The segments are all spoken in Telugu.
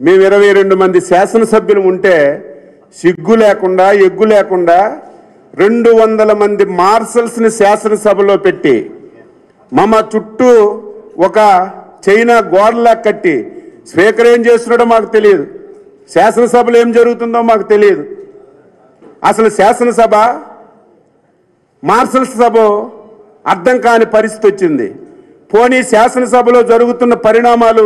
మేము ఇరవై రెండు మంది శాసనసభ్యులు ఉంటే సిగ్గు లేకుండా ఎగ్గు లేకుండా రెండు వందల మంది మార్షల్స్ని శాసనసభలో పెట్టి మమ చుట్టూ ఒక చైనా గోడలా కట్టి స్పీకర్ ఏం చేస్తున్నాడో మాకు తెలియదు శాసనసభలో ఏం జరుగుతుందో మాకు తెలియదు అసలు శాసనసభ మార్షల్స్ సభ అర్థం కాని పరిస్థితి వచ్చింది పోనీ శాసనసభలో జరుగుతున్న పరిణామాలు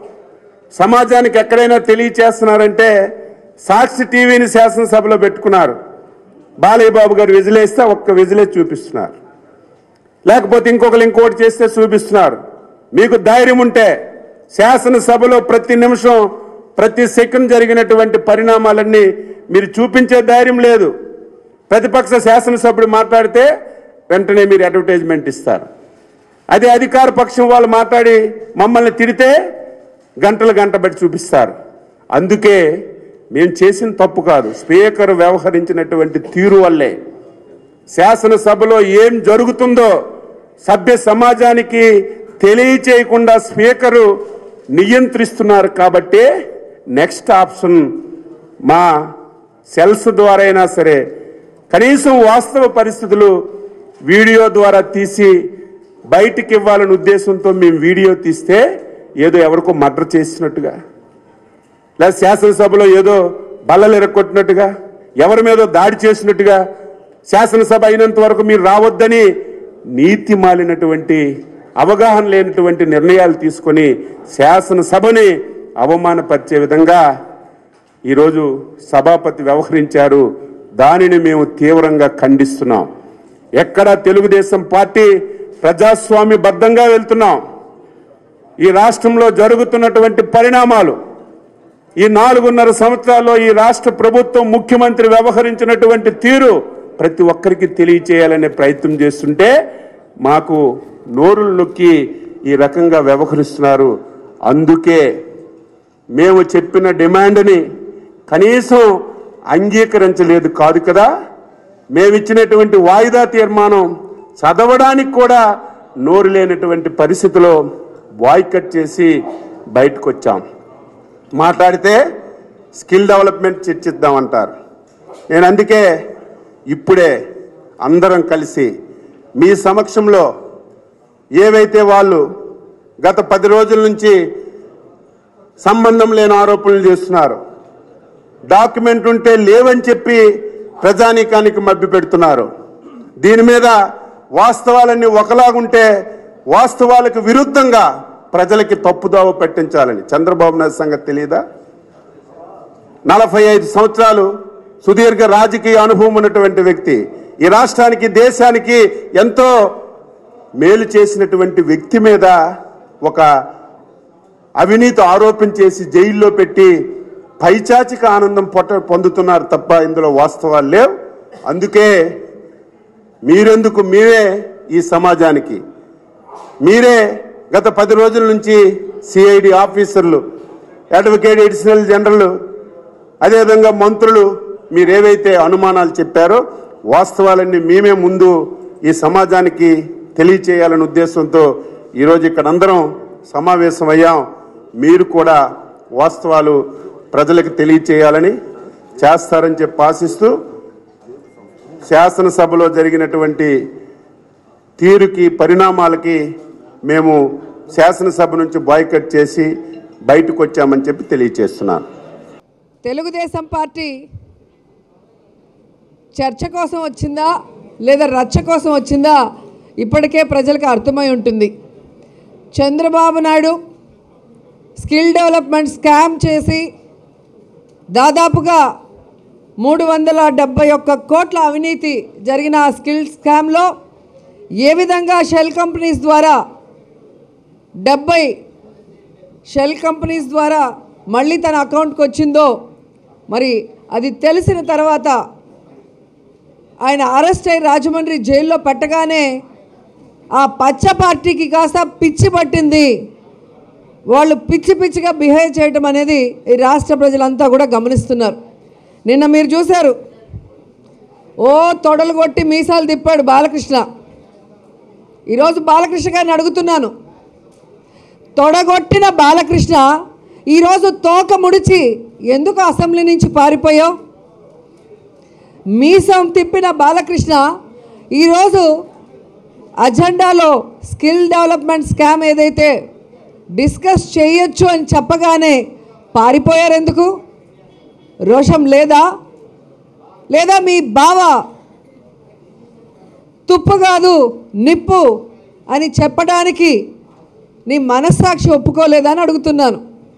సమాజానికి ఎక్కడైనా తెలియచేస్తున్నారంటే సాక్షి టీవీని శాసనసభలో పెట్టుకున్నారు బాలయ్య బాబు గారు విజిలేస్తే ఒక్క విజిలే చూపిస్తున్నారు లేకపోతే ఇంకొకరు ఇంకోటి చేస్తే చూపిస్తున్నారు మీకు ధైర్యం ఉంటే శాసనసభలో ప్రతి నిమిషం ప్రతి సెకండ్ జరిగినటువంటి పరిణామాలన్నీ మీరు చూపించే ధైర్యం లేదు ప్రతిపక్ష శాసనసభ్యుడు మాట్లాడితే వెంటనే మీరు అడ్వర్టైజ్మెంట్ ఇస్తారు అదే అధికార పక్షం వాళ్ళు మాట్లాడి మమ్మల్ని తిడితే గంటలు గంట బట్టి చూపిస్తారు అందుకే మేము చేసిన తప్పు కాదు స్పీకర్ వ్యవహరించినటువంటి తీరు వల్లే శాసనసభలో ఏం జరుగుతుందో సభ్య సమాజానికి తెలియచేయకుండా స్పీకరు నియంత్రిస్తున్నారు కాబట్టి నెక్స్ట్ ఆప్షన్ మా సెల్స్ ద్వారా అయినా సరే కనీసం వాస్తవ పరిస్థితులు వీడియో ద్వారా తీసి బయటికి ఇవ్వాలనే ఉద్దేశంతో మేము వీడియో తీస్తే ఏదో ఎవరికో మర్డర్ చేసినట్టుగా లేదా శాసనసభలో ఏదో బల్లలు ఎరగొట్టినట్టుగా ఎవరి మీదో దాడి చేసినట్టుగా శాసనసభ అయినంత వరకు మీరు రావద్దని నీతి మాలినటువంటి అవగాహన లేనటువంటి నిర్ణయాలు తీసుకొని శాసనసభని అవమానపరిచే విధంగా ఈరోజు సభాపతి వ్యవహరించారు దానిని మేము తీవ్రంగా ఖండిస్తున్నాం ఎక్కడ తెలుగుదేశం పార్టీ ప్రజాస్వామ్యబద్ధంగా వెళ్తున్నాం ఈ రాష్ట్రంలో జరుగుతున్నటువంటి పరిణామాలు ఈ నాలుగున్నర సంవత్సరాల్లో ఈ రాష్ట్ర ప్రభుత్వం ముఖ్యమంత్రి వ్యవహరించినటువంటి తీరు ప్రతి ఒక్కరికి తెలియచేయాలనే ప్రయత్నం చేస్తుంటే మాకు నోరులు నొక్కి ఈ రకంగా వ్యవహరిస్తున్నారు అందుకే మేము చెప్పిన డిమాండ్ని కనీసం అంగీకరించలేదు కాదు కదా మేమిచ్చినటువంటి వాయిదా తీర్మానం చదవడానికి కూడా నోరు లేనటువంటి పరిస్థితిలో బాయ్కట్ చేసి బయటకు వచ్చాం మాట్లాడితే స్కిల్ డెవలప్మెంట్ చర్చిద్దామంటారు నేను అందుకే ఇప్పుడే అందరం కలిసి మీ సమక్షంలో ఏవైతే వాళ్ళు గత పది రోజుల నుంచి సంబంధం లేని ఆరోపణలు చేస్తున్నారు డాక్యుమెంట్ ఉంటే లేవని చెప్పి ప్రజానీకానికి మభ్య పెడుతున్నారు దీని మీద వాస్తవాలన్నీ ఒకలాగుంటే వాస్తవాలకు విరుద్ధంగా ప్రజలకి తప్పుదోవ పట్టించాలని చంద్రబాబు నాయుడు సంగతి తెలియదా నలభై ఐదు సంవత్సరాలు సుదీర్ఘ రాజకీయ అనుభవం ఉన్నటువంటి వ్యక్తి ఈ రాష్ట్రానికి దేశానికి ఎంతో మేలు చేసినటువంటి వ్యక్తి మీద ఒక అవినీతి ఆరోపించేసి జైల్లో పెట్టి పైచాచిక ఆనందం పొట్ట పొందుతున్నారు తప్ప ఇందులో వాస్తవాలు లేవు అందుకే మీరెందుకు మీరే ఈ సమాజానికి మీరే గత పది రోజుల నుంచి సిఐడి ఆఫీసర్లు అడ్వకేట్ అడిషనల్ జనరల్ అదేవిధంగా మంత్రులు మీరేవైతే అనుమానాలు చెప్పారో వాస్తవాలన్నీ మేమే ముందు ఈ సమాజానికి తెలియచేయాలనే ఉద్దేశంతో ఈరోజు ఇక్కడ అందరం సమావేశమయ్యాం మీరు కూడా వాస్తవాలు ప్రజలకు తెలియచేయాలని చేస్తారని చెప్పి ఆశిస్తూ శాసనసభలో జరిగినటువంటి తీరుకి పరిణామాలకి మేము శాసనసభ నుంచి బాయ్కట్ చేసి బయటకు వచ్చామని చెప్పి తెలియచేస్తున్నాను తెలుగుదేశం పార్టీ చర్చ కోసం వచ్చిందా లేదా రచ్చ కోసం వచ్చిందా ఇప్పటికే ప్రజలకు అర్థమై ఉంటుంది Chandrababu Naidu skill development scam చేసి దాదాపుగా మూడు వందల డెబ్బై ఒక్క కోట్ల అవినీతి జరిగిన ఆ స్కిల్ స్కామ్లో ఏ విధంగా షెల్ కంపెనీస్ ద్వారా డెబ్బై షెల్ కంపెనీస్ ద్వారా మళ్ళీ తన అకౌంట్కి వచ్చిందో మరి అది తెలిసిన తర్వాత ఆయన అరెస్ట్ అయి రాజమండ్రి జైల్లో పెట్టగానే ఆ పచ్చ పార్టీకి కాస్త పిచ్చి పట్టింది వాళ్ళు పిచ్చి పిచ్చిగా బిహేవ్ చేయటం అనేది ఈ రాష్ట్ర ప్రజలంతా కూడా గమనిస్తున్నారు నిన్న మీరు చూశారు ఓ తొడలు కొట్టి మీసాలు తిప్పాడు బాలకృష్ణ ఈరోజు బాలకృష్ణ గారిని అడుగుతున్నాను తొడగొట్టిన బాలకృష్ణ ఈరోజు తోక ముడిచి ఎందుకు అసెంబ్లీ నుంచి పారిపోయావు మీసం తిప్పిన బాలకృష్ణ ఈరోజు అజెండాలో స్కిల్ డెవలప్మెంట్ స్కామ్ ఏదైతే డిస్కస్ చేయొచ్చు అని చెప్పగానే పారిపోయారు ఎందుకు రోషం లేదా లేదా మీ బావ తుప్పు కాదు నిప్పు అని చెప్పడానికి నీ మనస్సాక్షి ఒప్పుకోలేదని అడుగుతున్నాను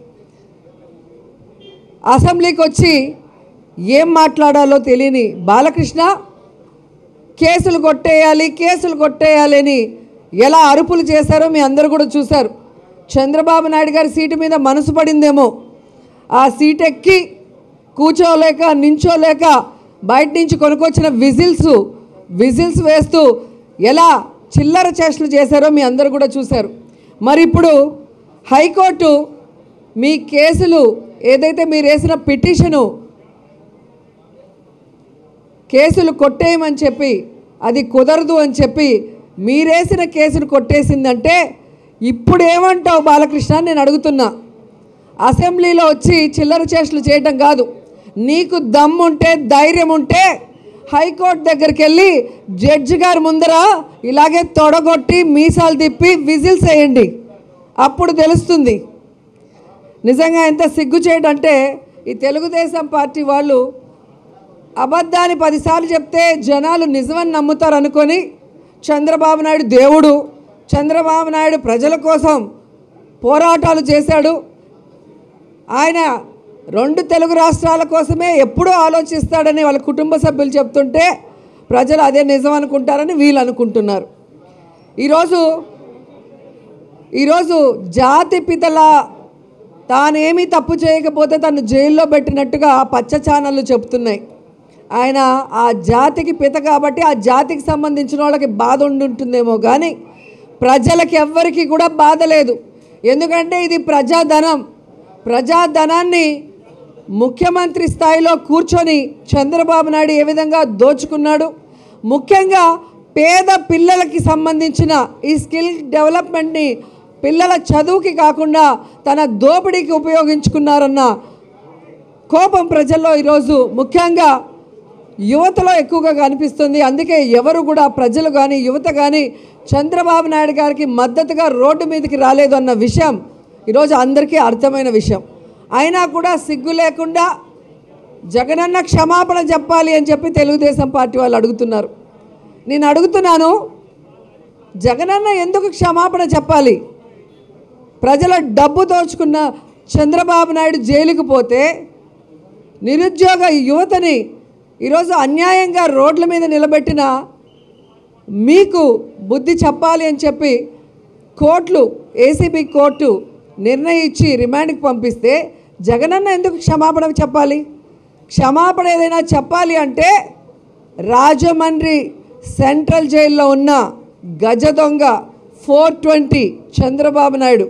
అసెంబ్లీకి వచ్చి ఏం మాట్లాడాలో తెలియని బాలకృష్ణ కేసులు కొట్టేయాలి కేసులు కొట్టేయాలి అని ఎలా అరుపులు చేశారో మీ అందరూ కూడా చూశారు చంద్రబాబు నాయుడు గారి సీటు మీద మనసు పడిందేమో ఆ సీట్ ఎక్కి కూర్చోలేక నించోలేక బయట నుంచి కొనుక్కొచ్చిన విజిల్స్ విజిల్స్ వేస్తూ ఎలా చిల్లర చేష్టలు చేశారో మీ అందరూ కూడా చూశారు మరి ఇప్పుడు హైకోర్టు మీ కేసులు ఏదైతే మీరు వేసిన పిటిషను కేసులు కొట్టేయమని చెప్పి అది కుదరదు అని చెప్పి మీరేసిన కేసును కొట్టేసిందంటే ఇప్పుడు ఏమంటావు బాలకృష్ణ అని నేను అడుగుతున్నా అసెంబ్లీలో వచ్చి చిల్లర చేష్టలు చేయటం కాదు నీకు దమ్ముంటే ధైర్యం ఉంటే హైకోర్టు దగ్గరికి వెళ్ళి జడ్జి గారి ముందర ఇలాగే తొడగొట్టి మీసాలు తిప్పి విజిల్స్ వేయండి అప్పుడు తెలుస్తుంది నిజంగా ఎంత సిగ్గు చేయడం అంటే ఈ తెలుగుదేశం పార్టీ వాళ్ళు అబద్ధాన్ని పదిసార్లు చెప్తే జనాలు నిజమని నమ్ముతారు అనుకొని చంద్రబాబు నాయుడు దేవుడు చంద్రబాబు నాయుడు ప్రజల కోసం పోరాటాలు చేశాడు ఆయన రెండు తెలుగు రాష్ట్రాల కోసమే ఎప్పుడూ ఆలోచిస్తాడని వాళ్ళ కుటుంబ సభ్యులు చెప్తుంటే ప్రజలు అదే నిజం అనుకుంటారని వీళ్ళు అనుకుంటున్నారు ఈరోజు ఈరోజు జాతి పితల తానేమీ తప్పు చేయకపోతే తను జైల్లో పెట్టినట్టుగా పచ్చ ఛానళ్ళు చెప్తున్నాయి ఆయన ఆ జాతికి పిత కాబట్టి ఆ జాతికి సంబంధించిన వాళ్ళకి బాధ ఉండుంటుందేమో కానీ ప్రజలకి ఎవ్వరికి కూడా బాధ లేదు ఎందుకంటే ఇది ప్రజాధనం ప్రజాధనాన్ని ముఖ్యమంత్రి స్థాయిలో కూర్చొని చంద్రబాబు నాయుడు ఏ విధంగా దోచుకున్నాడు ముఖ్యంగా పేద పిల్లలకి సంబంధించిన ఈ స్కిల్ డెవలప్మెంట్ని పిల్లల చదువుకి కాకుండా తన దోపిడీకి ఉపయోగించుకున్నారన్న కోపం ప్రజల్లో ఈరోజు ముఖ్యంగా యువతలో ఎక్కువగా కనిపిస్తుంది అందుకే ఎవరు కూడా ప్రజలు కానీ యువత కానీ చంద్రబాబు నాయుడు గారికి మద్దతుగా రోడ్డు మీదకి రాలేదు అన్న విషయం ఈరోజు అందరికీ అర్థమైన విషయం అయినా కూడా సిగ్గు లేకుండా జగనన్న క్షమాపణ చెప్పాలి అని చెప్పి తెలుగుదేశం పార్టీ వాళ్ళు అడుగుతున్నారు నేను అడుగుతున్నాను జగనన్న ఎందుకు క్షమాపణ చెప్పాలి ప్రజల డబ్బు దోచుకున్న చంద్రబాబు నాయుడు జైలుకు పోతే నిరుద్యోగ యువతని ఈరోజు అన్యాయంగా రోడ్ల మీద నిలబెట్టిన మీకు బుద్ధి చెప్పాలి అని చెప్పి కోర్టులు ఏసీబీ కోర్టు నిర్ణయించి రిమాండ్కి పంపిస్తే జగనన్న ఎందుకు క్షమాపణ చెప్పాలి క్షమాపణ ఏదైనా చెప్పాలి అంటే రాజమండ్రి సెంట్రల్ జైల్లో ఉన్న గజ దొంగ ఫోర్ ట్వంటీ చంద్రబాబు నాయుడు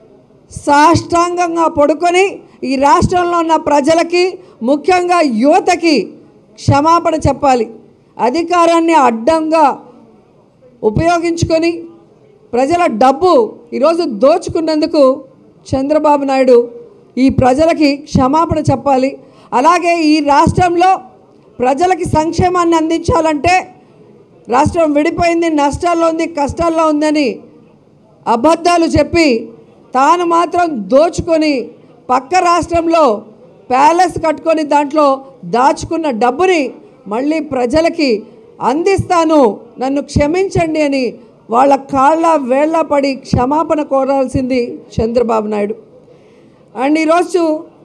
సాష్టాంగంగా పడుకొని ఈ రాష్ట్రంలో ఉన్న ప్రజలకి ముఖ్యంగా యువతకి క్షమాపణ చెప్పాలి అధికారాన్ని అడ్డంగా ఉపయోగించుకొని ప్రజల డబ్బు ఈరోజు దోచుకున్నందుకు చంద్రబాబు నాయుడు ఈ ప్రజలకి క్షమాపణ చెప్పాలి అలాగే ఈ రాష్ట్రంలో ప్రజలకి సంక్షేమాన్ని అందించాలంటే రాష్ట్రం విడిపోయింది నష్టాల్లో ఉంది కష్టాల్లో ఉందని అబద్ధాలు చెప్పి తాను మాత్రం దోచుకొని పక్క రాష్ట్రంలో ప్యాలెస్ కట్టుకొని దాంట్లో దాచుకున్న డబ్బుని మళ్ళీ ప్రజలకి అందిస్తాను నన్ను క్షమించండి అని వాళ్ళ కాళ్ళ వేళ్ళ పడి క్షమాపణ కోరాల్సింది చంద్రబాబు నాయుడు అండ్ ఈరోజు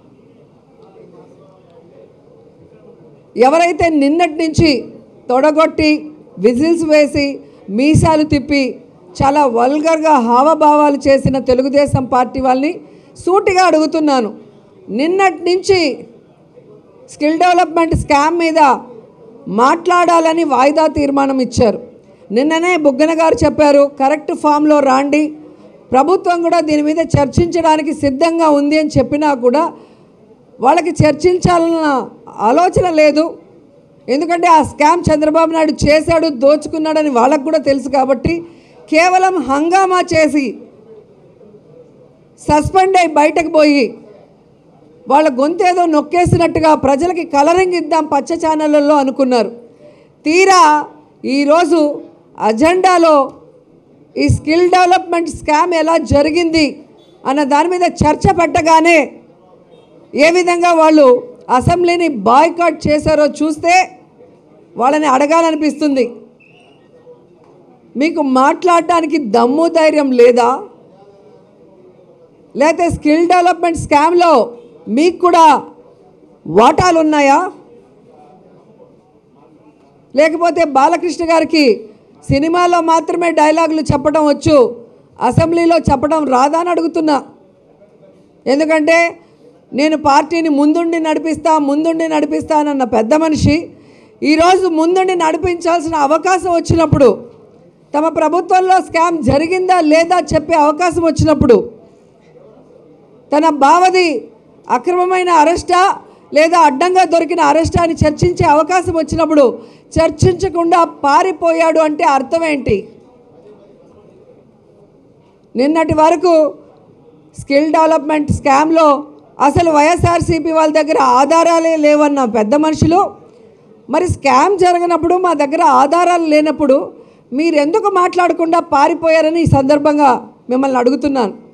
ఎవరైతే నిన్నటి నుంచి తొడగొట్టి విజిల్స్ వేసి మీసాలు తిప్పి చాలా వల్గర్గా హావభావాలు చేసిన తెలుగుదేశం పార్టీ వాళ్ళని సూటిగా అడుగుతున్నాను నిన్నటి నుంచి స్కిల్ డెవలప్మెంట్ స్కామ్ మీద మాట్లాడాలని వాయిదా తీర్మానం ఇచ్చారు నిన్ననే బుగ్గన గారు చెప్పారు కరెక్ట్ ఫామ్లో రాండి ప్రభుత్వం కూడా దీని మీద చర్చించడానికి సిద్ధంగా ఉంది అని చెప్పినా కూడా వాళ్ళకి చర్చించాలన్న ఆలోచన లేదు ఎందుకంటే ఆ స్కామ్ చంద్రబాబు నాయుడు చేశాడు దోచుకున్నాడని వాళ్ళకు కూడా తెలుసు కాబట్టి కేవలం హంగామా చేసి సస్పెండ్ అయి బయటకు పోయి వాళ్ళ గొంతు ఏదో నొక్కేసినట్టుగా ప్రజలకి కలరింగ్ ఇద్దాం పచ్చ ఛానళ్ళల్లో అనుకున్నారు తీరా ఈరోజు అజెండాలో ఈ స్కిల్ డెవలప్మెంట్ స్కామ్ ఎలా జరిగింది అన్న దాని మీద చర్చ పెట్టగానే ఏ విధంగా వాళ్ళు అసెంబ్లీని బాయ్కాట్ చేశారో చూస్తే వాళ్ళని అడగాలనిపిస్తుంది మీకు మాట్లాడటానికి దమ్ము ధైర్యం లేదా లేకపోతే స్కిల్ డెవలప్మెంట్ స్కామ్లో మీకు కూడా వాటాలు ఉన్నాయా లేకపోతే బాలకృష్ణ గారికి సినిమాలో మాత్రమే డైలాగులు చెప్పడం వచ్చు అసెంబ్లీలో చెప్పడం రాదా అని అడుగుతున్నా ఎందుకంటే నేను పార్టీని ముందుండి నడిపిస్తా ముందుండి నడిపిస్తానన్న పెద్ద మనిషి ఈరోజు ముందుండి నడిపించాల్సిన అవకాశం వచ్చినప్పుడు తమ ప్రభుత్వంలో స్కామ్ జరిగిందా లేదా చెప్పే అవకాశం వచ్చినప్పుడు తన బావది అక్రమమైన అరెస్టా లేదా అడ్డంగా దొరికిన అరెస్టా అని చర్చించే అవకాశం వచ్చినప్పుడు చర్చించకుండా పారిపోయాడు అంటే అర్థం ఏంటి నిన్నటి వరకు స్కిల్ డెవలప్మెంట్ స్కామ్లో అసలు వైఎస్ఆర్సీపీ వాళ్ళ దగ్గర ఆధారాలే లేవన్న పెద్ద మనుషులు మరి స్కామ్ జరిగినప్పుడు మా దగ్గర ఆధారాలు లేనప్పుడు మీరెందుకు మాట్లాడకుండా పారిపోయారని ఈ సందర్భంగా మిమ్మల్ని అడుగుతున్నాను